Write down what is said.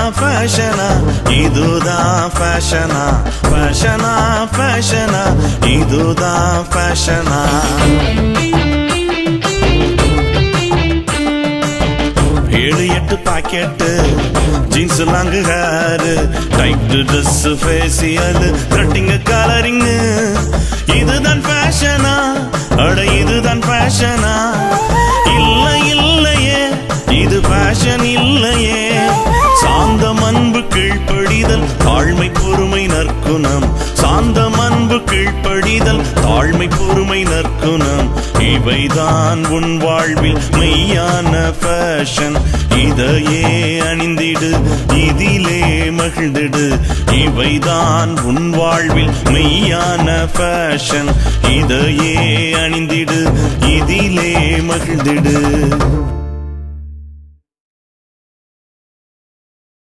ஃபேஷனா இதுதான் ஃபேஷனா ஃபேஷனா ஃபேஷனா இதுதான் ஃபேஷனா ஏழு எட்டு pocket jeans long hair tight dress facial threading colouring இதுதான் ஃபேஷனா அட இதுதான் ஃபேஷனா இல்ல இல்லையே இது ஃபேஷன் இல்லையே சாந்தம் அன்பு கீழ்ப்படிதல் தாழ்மை பொறுமை நற்குணம் சாந்தம் அன்பு கீழ்ப்படிதல் தாழ்மை பொறுமை நற்குணம் இவைதான் உன் வாழ்வில் மெய்யான ஃபேஷன் இதையே அணிந்திடு இதிலே மகிழ்ந்திடு இவைதான் உன் வாழ்வில் மெய்யான ஃபேஷன் இதையே அணிந்திடு இதிலே மகிழ்ந்திடு